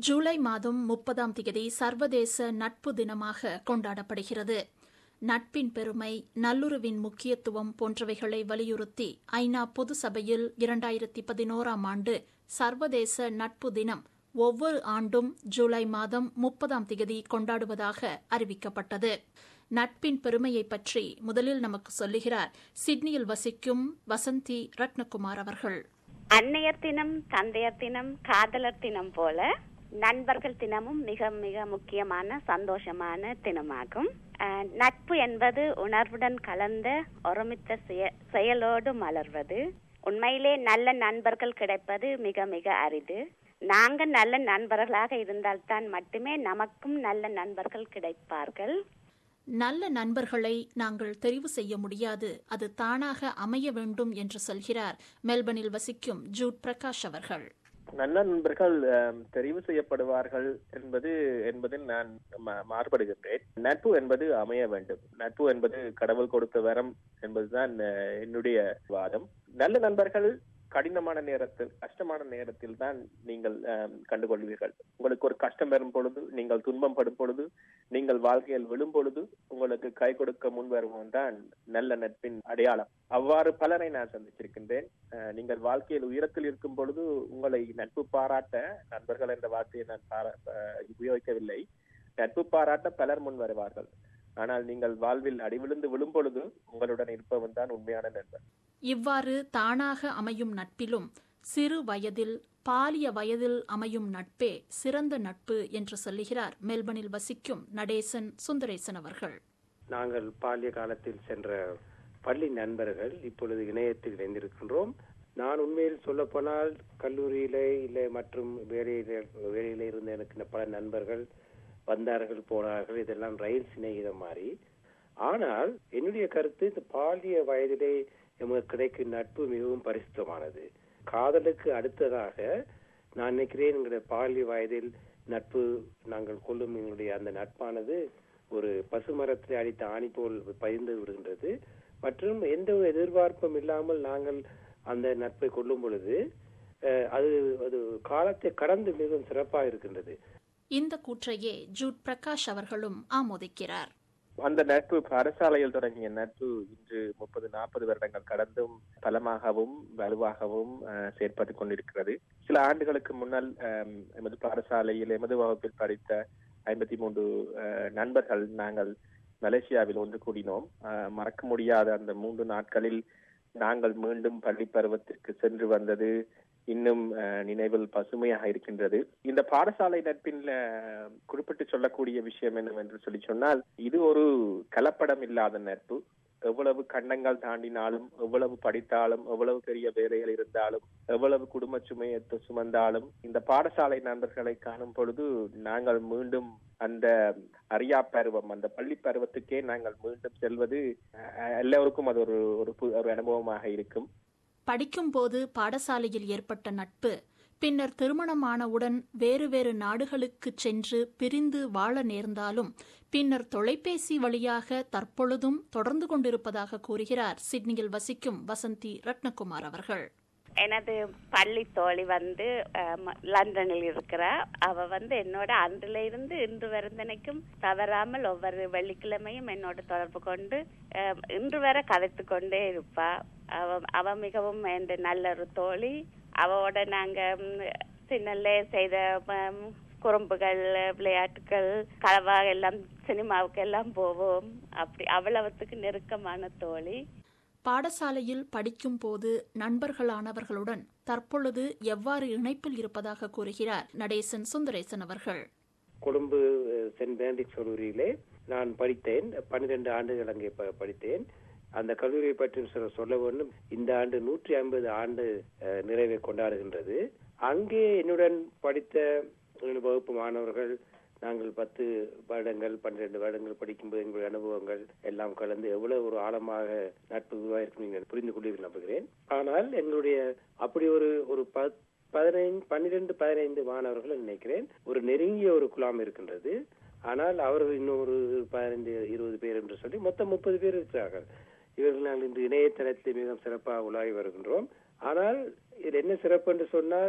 ஜூலை மாதம் முப்பதாம் தேதி சர்வதேச நட்பு தினமாக கொண்டாடப்படுகிறது நட்பின் பெருமை நல்லுறவின் முக்கியத்துவம் போன்றவைகளை வலியுறுத்தி ஐநா பொது சபையில் இரண்டாயிரத்தி பதினோராம் ஆண்டு சர்வதேச நட்பு தினம் ஒவ்வொரு ஆண்டும் ஜூலை மாதம் முப்பதாம் தேதி கொண்டாடுவதாக அறிவிக்கப்பட்டது நட்பின் பெருமையை பற்றி முதலில் நமக்கு சொல்லுகிறார் சிட்னியில் வசிக்கும் வசந்தி ரத்னகுமார் அவர்கள் அன்னையர் தினம் தந்தையர் தினம் காதலர் தினம் போல நண்பர்கள் தினமும் மிக மிக முக்கியமான சந்தோஷமான தினமாகும் அஹ், நட்பு என்பது உணர்வுடன் கலந்த ஒருமித்த செய- செயலோடு மலர்வது உண்மையிலே நல்ல நண்பர்கள் கிடைப்பது மிக மிக அரிது நாங்க நல்ல நண்பர்களாக இருந்தால்தான் மட்டுமே நமக்கும் நல்ல நண்பர்கள் கிடைப்பார்கள் நல்ல நண்பர்களை நாங்கள் தெரிவு செய்ய முடியாது அது தானாக அமைய வேண்டும் என்று சொல்கிறார் மெல்பர்னில் வசிக்கும் ஜூட் பிரகாஷ் அவர்கள் நல்ல நண்பர்கள் ஆம், தெரிவு செய்யப்படுவார்கள் என்பது என்பதில் நான் ம- மாறுபடுகின்றேன் நட்பு என்பது அமைய வேண்டும் நட்பு என்பது கடவுள் கொடுத்த வரம் என்பதுதான் அஹ், என்னுடைய வாதம் நல்ல நண்பர்கள் கடினமான நேரத்தில் கஷ்டமான நேரத்தில் தான் நீங்கள் ஆம், கண்டுகொள்வீர்கள் உங்களுக்கு ஒரு கஷ்டம் வரும் பொழுது நீங்கள் துன்பம் படும் பொழுது நீங்கள் வாழ்க்கையில் விழும் பொழுது உங்களுக்கு கை கொடுக்க முன் வருவன் தான் நல்ல நட்பின் அடையாளம் அவ்வாறு பலரை நான் சந்திச்சிருக்கின்றேன் அஹ், நீங்கள் வாழ்க்கையில் உயரத்தில் இருக்கும் பொழுது உங்களை நட்பு பாராட்ட நண்பர்கள் என்ற வார்த்தையை நான் பாரா- அஹ், உபயோகிக்கவில்லை நட்பு பாராட்ட பலர் முன் வருவார்கள் ஆனால் நீங்கள் வாழ்வில் அடிவிழுந்து விழும் பொழுது உங்களுடன் இருப்பவன் தான் உண்மையான நண்பன் இவ்வாறு தானாக அமையும் நட்பிலும் சிறு வயதில் பாலிய வயதில் அமையும் நட்பே சிறந்த நட்பு என்று சொல்லுகிறார் மெல்பர்னில் வசிக்கும் நடேசன் சுந்தரேசன் அவர்கள் நாங்கள் பால்ய காலத்தில் சென்ற பள்ளி நண்பர்கள் இப்பொழுது இணையத்தில் இணைந்திருக்கின்றோம் நான் உண்மையில் சொல்லப்போனால் கல்லூரியிலே இல்லை மற்றும் வேலையில வேலையில இருந்த எனக்கு பல நண்பர்கள் வந்தார்கள் போனார்கள் இதெல்லாம் ரயில் சிநேகிதம் மாதிரி ஆனால் என்னுடைய கருத்து இந்த பாலிய வயதிலே நமக்கு கிடைக்கும் நட்பு மிகவும் பரிசுத்தமானது காதலுக்கு அடுத்ததாக நான் நினைக்கிறேன் எங்களுடைய பாலிய வயதில் நட்பு நாங்கள் கொள்ளும் எங்களுடைய அந்த நட்பானது ஒரு பசுமரத்தில் அடித்த ஆணி போல் பதிந்து விடுகின்றது மற்றும் எந்த ஒரு எதிர்பார்ப்பும் இல்லாமல் நாங்கள் அந்த நட்பை கொள்ளும் பொழுது அஹ், அது அது காலத்தை கடந்து மிகவும் சிறப்பாக இருக்கின்றது இந்த கூற்றையே ஜூட் பிரகாஷ் அவர்களும் ஆமோதிக்கிறார் அந்த நட்பு பாடசாலையில் தொடங்கிய நட்பு இன்று முப்பது நாற்பது வருடங்கள் கடந்தும் பலமாகவும் வலுவாகவும் அஹ், செயற்பட்டுக் கொண்டிருக்கிறது சில ஆண்டுகளுக்கு முன்னால் அம், எமது பாடசாலையில் எமது வகுப்பில் படித்த ஐம்பத்தி மூன்று அஹ், நண்பர்கள் நாங்கள் மலேசியாவில் ஒன்று கூடினோம் அஹ், மறக்க முடியாத அந்த மூன்று நாட்களில் நாங்கள் மீண்டும் பள்ளி பருவத்திற்கு சென்று வந்தது இன்னும் அஹ், நினைவில் பசுமையாக இருக்கின்றது இந்த பாடசாலை நட்பின் அஹ், குறிப்பிட்டு சொல்லக்கூடிய விஷயம் என்னவென்று சொல்லி சொன்னால் இது ஒரு கலப்படம் இல்லாத நட்பு எவ்வளவு கண்டங்கள் தாண்டினாலும் எவ்வளவு படித்தாலும் எவ்வளவு பெரிய வேலைகள் இருந்தாலும் எவ்வளவு குடும்ப சுமையை து- சுமந்தாலும் இந்த பாடசாலை நண்பர்களை காணும் பொழுது நாங்கள் மீண்டும் அந்த அறியா பருவம் அந்த பள்ளி பருவத்துக்கே நாங்கள் மீண்டும் செல்வது அஹ், எல்லோருக்கும் அது ஒரு ஒரு பு- ஒரு அனுபவமாக இருக்கும் படிக்கும்போது பாடசாலையில் ஏற்பட்ட நட்பு பின்னர் திருமணமானவுடன் வேறு வேறு நாடுகளுக்குச் சென்று பிரிந்து வாழ நேர்ந்தாலும் பின்னர் தொலைபேசி வழியாக தற்பொழுதும் தொடர்ந்து கொண்டிருப்பதாக கூறுகிறார் சிட்னியில் வசிக்கும் வசந்தி ரத்னகுமார் அவர்கள் எனது பள்ளி தோழி வந்து அஹ், லண்டனில் இருக்கிறா அவ வந்து என்னோட அன்றில இருந்து இன்று வருந்தனைக்கும் தவறாமல் ஒவ்வொரு வெள்ளிக்கிழமையும் என்னோட தொடர்பு கொண்டு அஹ், இன்று வரை கதைத்து கொண்டே இருப்பா அவ அவ மிகவும் என்ற நல்ல ஒரு தோழி அவவோட நாங்க ம், சின்னல்ல செய்த ம், குறும்புகள் விளையாட்டுகள் கலவா எல்லாம் சினிமாவுக்கு எல்லாம் போவோம் அப்படி அவ்வளவுத்துக்கு நெருக்கமான தோழி பாடசாலையில் படிக்கும் போது நண்பர்களானவர்களுடன் தற்பொழுது எவ்வாறு இணைப்பில் இருப்பதாக கூறுகிறார் நடேசன் சுந்தரேசன் அவர்கள் கொழும்பு அஹ், சென்ட் பெனடிக்ட் கல்லூரியிலே நான் படித்தேன் பன்னிரண்டு ஆண்டுகள் அங்கே ப- படித்தேன் அந்த கல்லூரியை பற்றி சொல்ல சொல்ல வேண்டும் இந்த ஆண்டு நூற்றி ஐம்பது ஆண்டு அஹ், நிறைவை கொண்டாடுகின்றது அங்கே என்னுடன் படித்த என்னுடைய வகுப்பு மாணவர்கள் நாங்கள் பத்து வருடங்கள் பன்னிரண்டு வருடங்கள் படிக்கும்போது எங்களுடைய அனுபவங்கள் எல்லாம் கலந்து எவ்வளவு ஒரு ஆழமாக நட்பு உருவாயிருக்கும் நீங்கள் புரிந்து கொள்வீர்கள் நம்புகிறேன் ஆனால் எங்களுடைய அப்படி ஒரு ஒரு பத் பதினைந்து பன்னிரெண்டு பதினைந்து மாணவர்கள் நினைக்கிறேன் ஒரு நெருங்கிய ஒரு குழாம் இருக்கின்றது ஆனால் அவர்கள் இன்னொரு பதினைந்து இருபது பேர் என்று சொல்லி மொத்தம் முப்பது பேர் இருக்கிறார்கள் இவர்கள் நாங்கள் இன்று இணையதளத்தில் மிகவும் சிறப்பாக உலாவி வருகின்றோம் ஆனால் இது என்ன சிறப்பு என்று சொன்னால்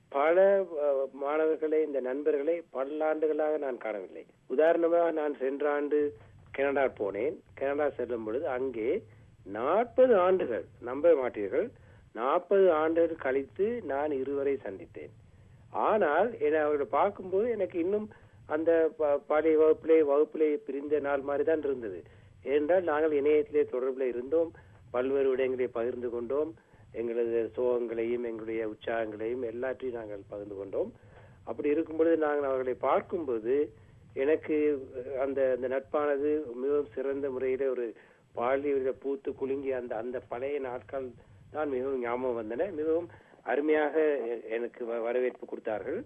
பல அஹ், மாணவர்களை இந்த நண்பர்களை பல்லாண்டுகளாக நான் காணவில்லை உதாரணமாக நான் சென்ற ஆண்டு கனடா போனேன் கனடா செல்லும் பொழுது அங்கே நாற்பது ஆண்டுகள் நம்ப மாட்டீர்கள் நாற்பது ஆண்டுகள் கழித்து நான் இருவரை சந்தித்தேன் ஆனால் என்னை அவர்களை பார்க்கும்போது எனக்கு இன்னும் அந்த ப- பழைய வகுப்பிலே வகுப்பிலே பிரிந்த நாள் மாதிரி தான் இருந்தது ஏனென்றால் நாங்கள் இணையத்திலே தொடர்பில் இருந்தோம் பல்வேறு விடயங்களை பகிர்ந்து கொண்டோம் எங்களது சோகங்களையும் எங்களுடைய உற்சாகங்களையும் எல்லாற்றையும் நாங்கள் பகிர்ந்து கொண்டோம் அப்படி இருக்கும் பொழுது நாங்கள் அவர்களை பார்க்கும்போது எனக்கு அஹ், அந்த அந்த நட்பானது மிகவும் சிறந்த முறையில ஒரு பாலியல பூத்து குலுங்கி அந்த அந்த பழைய நாட்கள் தான் மிகவும் ஞாபகம் வந்தன மிகவும் அருமையாக எ- எனக்கு வ- வரவேற்பு கொடுத்தார்கள்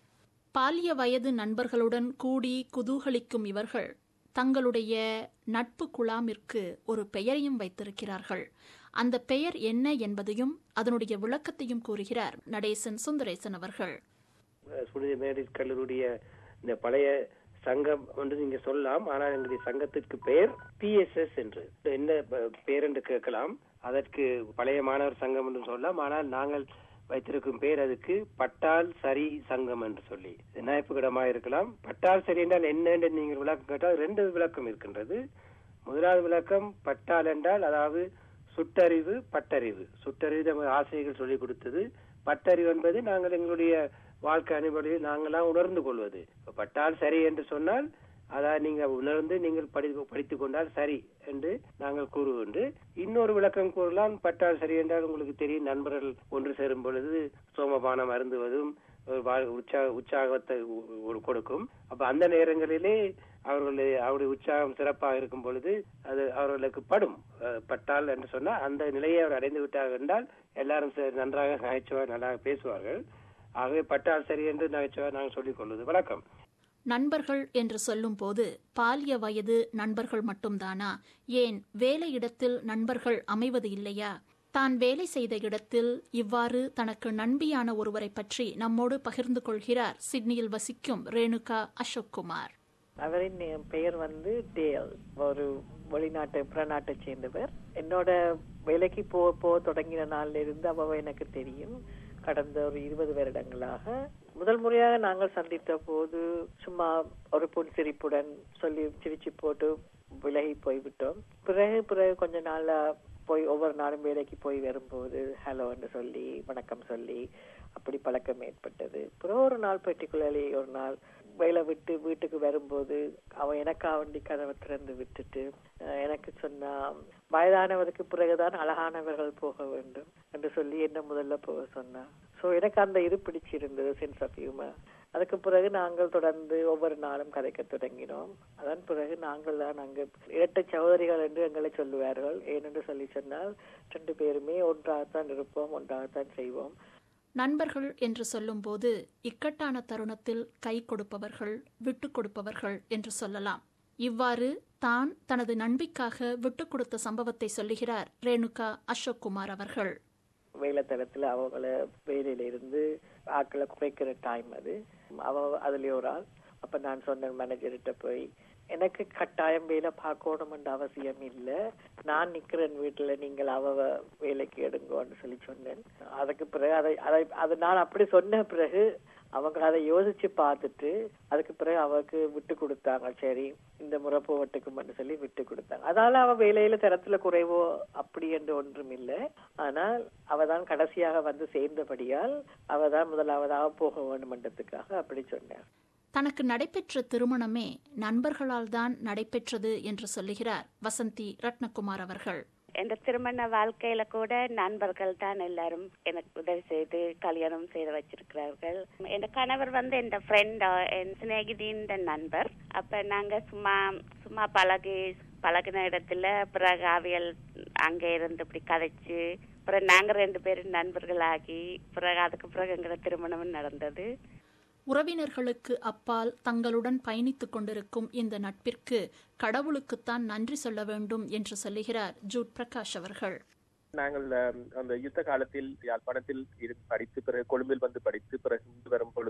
பாலிய வயது நண்பர்களுடன் கூடி குதூகலிக்கும் இவர்கள் தங்களுடைய நட்பு குழாமிற்கு ஒரு பெயரையும் வைத்திருக்கிறார்கள் அந்த பெயர் என்ன என்பதையும் அதனுடைய விளக்கத்தையும் கூறுகிறார் நடேசன் சுந்தரேசன் அவர்கள் அஹ், புனித மேரிட் கல்லூரிய இந்த பழைய சங்கம் என்று நீங்க சொல்லலாம் ஆனால் எங்களுடைய சங்கத்திற்கு பெயர் பிஎஸ்எஸ் என்று என்ன ப- பெயர் என்று கேட்கலாம் அதற்கு பழைய மாணவர் சங்கம் என்று சொல்லலாம் ஆனால் நாங்கள் வைத்திருக்கும் பெயர் அதுக்கு பட்டால் சரி சங்கம் என்று சொல்லி நியாயப்புக்கிடமாக இருக்கலாம் பட்டால் சரி என்றால் என்ன என்று நீங்கள் விளக்கம் கேட்டால் ரெண்டு விளக்கம் இருக்கின்றது முதலாவது விளக்கம் பட்டால் என்றால் அதாவது சுட்டறிவு பட்டறிவு சுட்டறிவு நமது ஆசிரியர்கள் சொல்லிக் கொடுத்தது பட்டறிவு என்பது நாங்கள் எங்களுடைய வாழ்க்கை அனுபவத்தில் நாங்களாம் உணர்ந்து கொள்வது இப்ப பட்டால் சரி என்று சொன்னால் அதாவது நீங்க உணர்ந்து நீங்கள் படி படித்துக் கொண்டால் சரி என்று நாங்கள் கூறுகின்று இன்னொரு விளக்கம் கூறலாம் பட்டால் சரி என்றால் உங்களுக்கு தெரியும் நண்பர்கள் ஒன்று சேரும் பொழுது சோமபானம் அருந்துவதும் ஒரு வா- உற்சாக உற்சாகத்தை உ- உ- கொடுக்கும் அப்ப அந்த நேரங்களிலே அவர்களுடைய அவருடைய உற்சாகம் சிறப்பாக இருக்கும் பொழுது அது அவர்களுக்கு படும் அஹ், பட்டால் என்று சொன்னால் அந்த நிலையை அவர் அடைந்து விட்டார் என்றால் எல்லாரும் சே- நன்றாக நகைச்சுவார் நன்றாக பேசுவார்கள் ஆகவே பட்டால் சரி என்று நகைச்சுவார் நாங்கள் சொல்லிக் கொள்வது வழக்கம் நண்பர்கள் என்று சொல்லும்போது பாலிய வயது நண்பர்கள் மட்டும்தானா ஏன் வேலையிடத்தில் நண்பர்கள் அமைவது இல்லையா தான் வேலை செய்த இடத்தில் இவ்வாறு தனக்கு நண்பியான ஒருவரை பற்றி நம்மோடு பகிர்ந்து கொள்கிறார் சிட்னியில் வசிக்கும் ரேணுகா அசோக் குமார் அவரின் பெயர் வந்து டேல் ஒரு வெளிநாட்டு புறநாட்டை சேர்ந்தவர் என்னோட வேலைக்கு போ போ தொடங்கின நாள்ல இருந்து அவ எனக்கு தெரியும் கடந்த ஒரு இருபது வருடங்களாக முதல் முறையாக நாங்கள் சந்தித்த போது சும்மா ஒரு புன்சிரிப்புடன் சொல்லி சிரிச்சு போட்டு விலகி போய்விட்டோம் பிறகு பிறகு கொஞ்ச நாள்ல போய் ஒவ்வொரு நாளும் வேலைக்கு போய் வரும்போது ஹலோ என்று சொல்லி வணக்கம் சொல்லி அப்படி பழக்கம் ஏற்பட்டது பிறகு ஒரு நாள் பர்டிகுலர்லி ஒரு நாள் வேலை விட்டு வீட்டுக்கு வரும்போது அவன் எனக்கா வண்டி கதவை திறந்து விட்டுட்டு அஹ், எனக்கு சொன்னா வயதானவருக்கு பிறகுதான் அழகானவர்கள் போக வேண்டும் என்று சொல்லி என்ன முதல்ல போக சொன்னா சோ எனக்கு அந்த இது பிடிச்சிருந்தது சென்ஸ் ஆஃப் ஹியூமர் அதுக்கு பிறகு நாங்கள் தொடர்ந்து ஒவ்வொரு நாளும் கதைக்க தொடங்கினோம் அதன் பிறகு நாங்கள் தான் அங்கு இரட்டை சகோதரிகள் என்று எங்களை சொல்லுவார்கள் ஏனென்று சொல்லி சொன்னால் ரெண்டு பேருமே ஒன்றாகத்தான் இருப்போம் ஒன்றாகத்தான் செய்வோம் நண்பர்கள் என்று சொல்லும்போது இக்கட்டான தருணத்தில் கை கொடுப்பவர்கள் விட்டுக் கொடுப்பவர்கள் என்று சொல்லலாம் இவ்வாறு தான் தனது நண்பிக்காக விட்டுக் கொடுத்த சம்பவத்தை சொல்லுகிறார் ரேணுகா அசோக் குமார் அவர்கள் வேலைத்தளத்துல அவங்கள வேலையில இருந்து ஆட்களை குறைக்கிற டைம் அது அவ அதுல ஒரு ஆள் அப்ப நான் சொன்னேன் மேனேஜர்கிட்ட போய் எனக்கு கட்டாயம் வேலை பார்க்கணும்ன்ற அவசியம் இல்ல நான் நிக்கிறேன் வீட்டுல நீங்கள் அவ வேலைக்கு எடுங்கன்னு சொல்லி சொன்னேன் அதுக்கு பிறகு அதை அதை அதை நான் அப்படி சொன்ன பிறகு அவங்க அதை யோசிச்சு பார்த்துட்டு அதுக்கு பிறகு அவருக்கு விட்டு கொடுத்தாங்க சரி இந்த முறை போகட்டுக்கும்னு சொல்லி விட்டு கொடுத்தாங்க அதனால அவ வேலையில தரத்துல குறைவோ அப்படி என்று ஒன்றும் இல்லை ஆனால் அவ தான் கடைசியாக வந்து சேர்ந்தபடியால் அவ தான் முதலாவதாக போக வேண்டுமன்றதுக்காக அப்படி சொன்னார் தனக்கு நடைபெற்ற திருமணமே நண்பர்களால் தான் நடைபெற்றது என்று சொல்லுகிறார் வசந்தி ரத்னகுமார் அவர்கள் என் திருமண வாழ்க்கையில கூட நண்பர்கள் தான் எல்லாரும் எனக்கு உதவி செய்து கல்யாணம் செய்து வச்சிருக்கிறார்கள் என் கணவர் வந்து என் ஃப்ரெண்ட் என் சிநேகிதின் நண்பர் அப்ப நாங்க சும்மா சும்மா பழகி பழகின இடத்துல பிறகு அவியல் அங்க இருந்து இப்படி கதைச்சு அப்புறம் நாங்க ரெண்டு பேரும் நண்பர்களாகி பிறகு அதுக்கு பிறகு எங்களோட திருமணமும் நடந்தது உறவினர்களுக்கு அப்பால் தங்களுடன் பயணித்துக் கொண்டிருக்கும் இந்த நட்பிற்கு கடவுளுக்குத்தான் நன்றி சொல்ல வேண்டும் என்று சொல்லுகிறார் ஜூட் பிரகாஷ் அவர்கள் நாங்கள் அஹ், அந்த யுத்த காலத்தில் யாழ்ப்பாணத்தில் இருந்து படித்து பிறகு கொழும்பில் வந்து படித்து பிறகு இங்கு வரும் பொழுதும்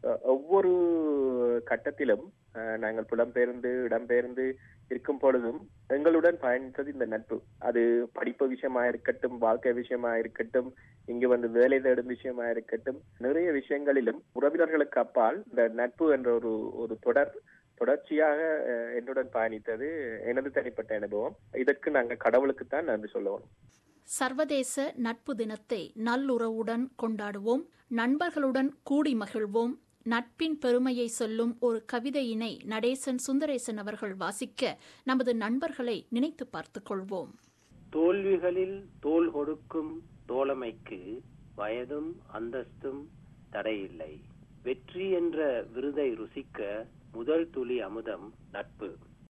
அஹ், ஒவ்வொரு கட்டத்திலும் அஹ், நாங்கள் புலம்பெயர்ந்து இடம்பெயர்ந்து இருக்கும் பொழுதும் எங்களுடன் பயணித்தது இந்த நட்பு அது படிப்பு விஷயமா இருக்கட்டும் வாழ்க்கை விஷயமா இருக்கட்டும் இங்கு வந்து வேலை தேடும் விஷயமா இருக்கட்டும் நிறைய விஷயங்களிலும் உறவினர்களுக்கு அப்பால் இந்த நட்பு என்ற ஒரு ஒரு தொடர் தொடர்ச்சியாக அஹ், என்னுடன் பயணித்தது எனது தனிப்பட்ட அனுபவம் இதற்கு நாங்கள் கடவுளுக்குத்தான் நன்றி சொல்லணும் சர்வதேச நட்பு தினத்தை நல்லுறவுடன் கொண்டாடுவோம் நண்பர்களுடன் கூடி மகிழ்வோம் நட்பின் பெருமையை சொல்லும் ஒரு கவிதையினை நடேசன் சுந்தரேசன் அவர்கள் வாசிக்க நமது நண்பர்களை நினைத்து பார்த்துக் கொள்வோம் தோல்விகளில் தோல் கொடுக்கும் தோழமைக்கு வயதும் அந்தஸ்தும் தடையில்லை வெற்றி என்ற விருதை ருசிக்க முதல் துளி அமுதம் நட்பு